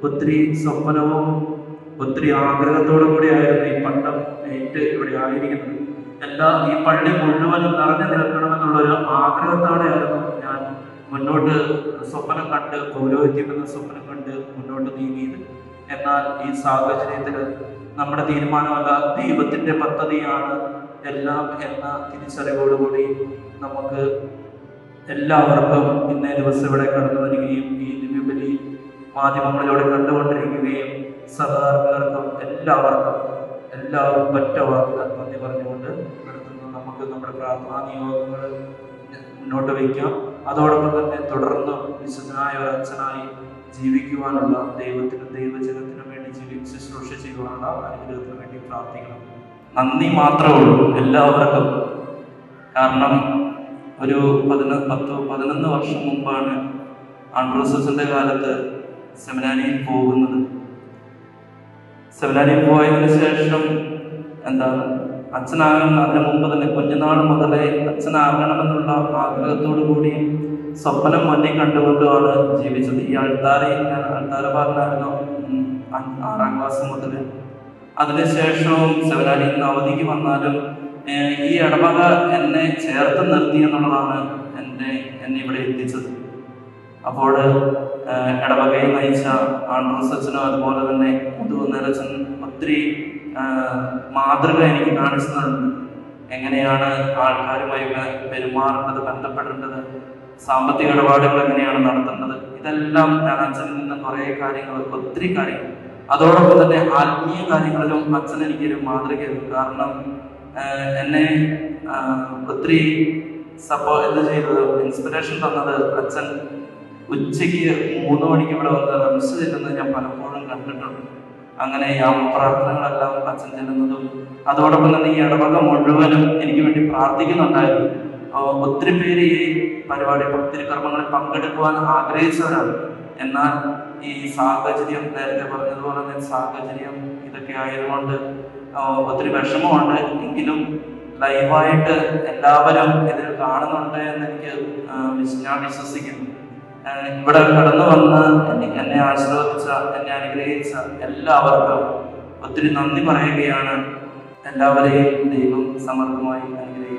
ഒത്തിരി സ്വപ്നവും ഒത്തിരി ആഗ്രഹത്തോടും കൂടിയായിരുന്നു ഈ പട്ടം ഏറ്റ് ഇവിടെ ആയിരിക്കുന്നത് എല്ലാ ഈ പള്ളി മുഴുവനും നിറഞ്ഞു നിൽക്കണമെന്നുള്ള ഒരു ആഗ്രഹത്തോടെയായിരുന്നു ഞാൻ മുന്നോട്ട് സ്വപ്നം കണ്ട് പൗരോഹിത്യം എന്ന സ്വപ്നം കണ്ട് മുന്നോട്ട് നീങ്ങിയത് എന്നാൽ ഈ സാഹചര്യത്തിൽ നമ്മുടെ തീരുമാനമല്ല ദൈവത്തിന്റെ പദ്ധതിയാണ് എല്ലാം എന്ന തിരിച്ചറിവോടുകൂടി നമുക്ക് എല്ലാവർക്കും ഇന്നേ ദിവസം ഇവിടെ കടന്നു വരികയും ഈ ദിവ്യബലി മാധ്യമങ്ങളിലൂടെ കണ്ടുകൊണ്ടിരിക്കുകയും സഹകാർമികർക്കും എല്ലാവർക്കും എല്ലാവർക്കും ഒറ്റ വാക്കുകൾ നന്ദി പറഞ്ഞുകൊണ്ട് നിർത്തുന്നു നമുക്ക് നമ്മുടെ പ്രാർത്ഥനാ നിയോഗങ്ങൾ മുന്നോട്ട് വയ്ക്കാം അതോടൊപ്പം തന്നെ തുടർന്ന് വിശുദ്ധനായ ഒരു അച്ഛനായി ജീവിക്കുവാനുള്ള ദൈവത്തിനും ദൈവജനത്തിനും വേണ്ടി ജീവി ശുശ്രൂഷ ചെയ്യുവാനുള്ള അനുഗ്രഹത്തിന് വേണ്ടി പ്രാർത്ഥിക്കണം നന്ദി മാത്രമേ ഉള്ളൂ എല്ലാവർക്കും കാരണം ഒരു പതിന പത്ത് പതിനൊന്ന് വർഷം മുമ്പാണ് ആൻഡ്രോസസിന്റെ കാലത്ത് സെമിനാരിയിൽ പോകുന്നത് സെമിനാരിയിൽ പോയതിനു ശേഷം എന്താണ് അച്ഛനാകണം അതിനു മുമ്പ് തന്നെ കുഞ്ഞുനാൾ മുതലേ അച്ഛനാകണമെന്നുള്ള ആഗ്രഹത്തോടു കൂടി സ്വപ്നം മുന്നിൽ കണ്ടുകൊണ്ടുമാണ് ജീവിച്ചത് ഈ അൾത്താരെ ഞാൻ അൾത്താരപാലനായിരുന്നു ഉം, ആ- ആറാം ക്ലാസ് മുതൽ അതിനുശേഷവും സെമിനാരിയിൽ നിന്ന് അവധിക്ക് വന്നാലും ഏഹ്, ഈ ഇടവക എന്നെ ചേർത്ത് നിർത്തി എന്നുള്ളതാണ് എൻ്റെ എന്നെ ഇവിടെ എത്തിച്ചത് അപ്പോൾ ഏഹ്, ഇടവകയെ നയിച്ച ആൻഡ്രൂസ് അച്ഛനും അതുപോലെ തന്നെ മുതു നിരച്ചൻ ഒത്തിരി ഏഹ്, മാതൃക എനിക്ക് കാണിച്ചു തന്നിട്ടുണ്ട് എങ്ങനെയാണ് ആൾക്കാരുമായി പെ- പെരുമാറേണ്ടത് ബന്ധപ്പെടേണ്ടത് സാമ്പത്തിക ഇടപാടുകൾ എങ്ങനെയാണ് നടത്തേണ്ടത് ഇതെല്ലാം ഞാൻ അച്ഛനിൽ നിന്ന് കുറേ കാര്യങ്ങൾ ഒത്തിരി കാര്യങ്ങൾ അതോടൊപ്പം തന്നെ ആത്മീയ കാര്യങ്ങളിലും അച്ഛൻ എനിക്കൊരു മാതൃകയായിരുന്നു കാരണം ആഹ് എന്നെ ആഹ് ഒത്തിരി സപ്പോ എന്ത് ചെയ്തത് ഇൻസ്പിറേഷൻ തന്നത് അച്ഛൻ ഉച്ചയ്ക്ക് മൂന്ന് മണിക്ക് ഇവിടെ വന്ന് റംസ് ചെല്ലുന്നത് ഞാൻ പലപ്പോഴും കണ്ടിട്ടുണ്ട് അങ്ങനെ യാമപ്രാർത്ഥനകളെല്ലാം അച്ഛൻ ചെല്ലുന്നതും അതോടൊപ്പം തന്നെ ഈ ഇടവക മുഴുവനും എനിക്ക് വേണ്ടി പ്രാർത്ഥിക്കുന്നുണ്ടായിരുന്നു ആ, ഒത്തിരി പേര് ഈ പരിപാടി ഒത്തിരി കർമ്മങ്ങളിൽ പങ്കെടുക്കുവാൻ ആഗ്രഹിച്ചവരാണ് എന്നാൽ ഈ സാഹചര്യം നേരത്തെ പറഞ്ഞതുപോലെ തന്നെ സാഹചര്യം ഇതൊക്കെ ആയതുകൊണ്ട് ആ, ഒത്തിരി വിഷമമുണ്ട് എങ്കിലും ലൈവായിട്ട് എല്ലാവരും ഇതിൽ കാണുന്നുണ്ട് എന്ന് എനിക്ക് ആ, വിശ്വ- ഞാൻ വിശ്വസിക്കുന്നു ആ, ഇവിടെ കടന്നു വന്ന് എന്നെ- എന്നെ ആശീർവദിച്ച എന്നെ അനുഗ്രഹിച്ച എല്ലാവർക്കും ഒത്തിരി നന്ദി പറയുകയാണ് എല്ലാവരെയും ദൈവം സമർത്ഥമായി അനുഗ്രഹിക്കും